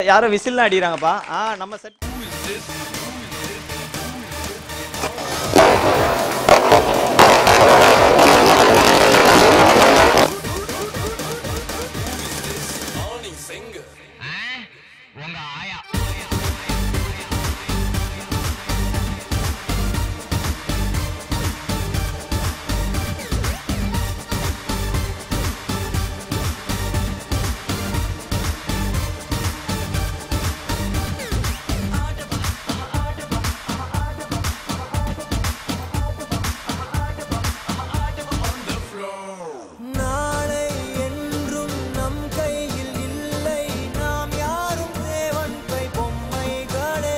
யாரோ விசில்லாம் அடிக்கிறாங்கப்பா ஆ நம்ம செட் நாளை என்றும் நம் கையில் இல்லை நாம் யாரும் தேவன் கை பொம்மைகளே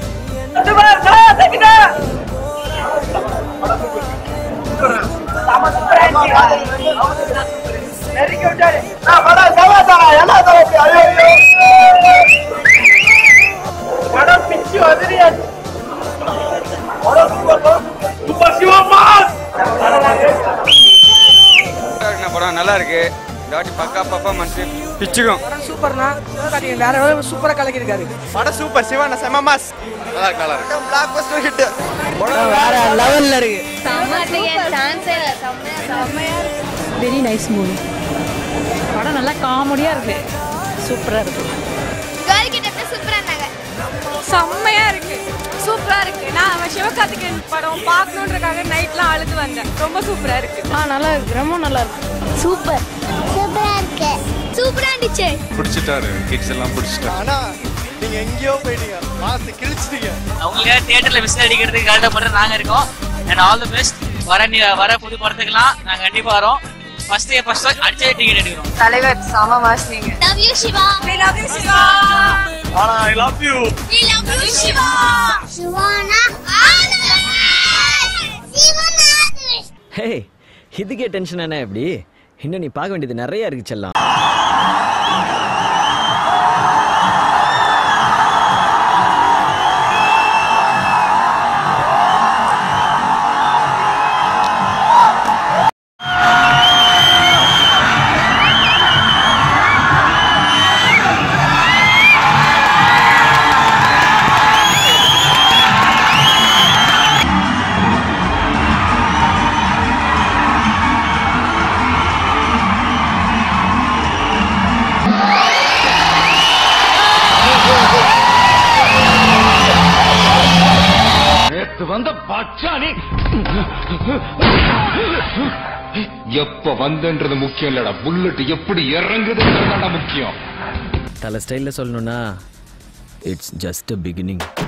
என்ன படம் நல்லா இருக்கு இந்த வாட்டி பக்கா பர்ஃபார்மன்ஸ் பிச்சுக்கும் சூப்பர்னா சிவகார்த்திகேயன் வேற வேற சூப்பரா கலக்கிருக்காரு படம் சூப்பர் சிவான செம மாஸ் நல்லா இருக்கு நல்லா இருக்கு பிளாக் பஸ்டர் ஹிட் வேற லெவல்ல இருக்கு வெரி நைஸ் மூவி படம் நல்லா காமெடியா இருக்கு சூப்பரா இருக்கு செம்மையா இருக்கு சூப்பரா இருக்கு நான் அவன் சிவகார்த்திகேயன் படம் பார்க்கணுன்றக்காக நைட்லாம் அழுது வந்தேன் ரொம்ப சூப்பரா இருக்கு ஆ நல்லா இருக்கு ரொம்ப நல்லா இருக்கு சூப்பர் சூப்பரா இருக்கு சூப்பரா இருந்துச்சு பிடிச்சிட்டாரு கிட்ஸ் எல்லாம் பிடிச்சிட்டாரு ஆனா நீங்க எங்கேயோ போயிட்டீங்க மாசு கிழிச்சிட்டீங்க அவங்களுக்காக தியேட்டர்ல விசில் அடிக்கிறதுக்கு கரெக்டாக மட்டும் நாங்க இருக்கோம் அண்ட் ஆல் தி பெஸ்ட் வர நி- வர புது படத்துக்குலாம் நாங்க கண்டிப்பா வரோம் ஃபர்ஸ்ட் ஃபர்ஸ்ட் அடிச்சே டிக்கெட் எடுக்கிறோம் தலைவர் சம வாசினீங்க love you Shiva love you Shiva ஆனா I love you we love you Shiva சிவானா சிவனா ஹே இதுக்கே டென்ஷன் என்ன எப்படி இன்னும் நீ பார்க்க வேண்டியது நிறைய இருக்கு செல்லம் நேத்து வந்த பச்சானி எப்ப வந்தன்றது முக்கியம் இல்லடா புல்லட் எப்படி இறங்குதுன்றதுதான்டா முக்கியம் தலை ஸ்டைலில் சொல்லணும்னா இட்ஸ் ஜஸ்ட் அ பிகினிங்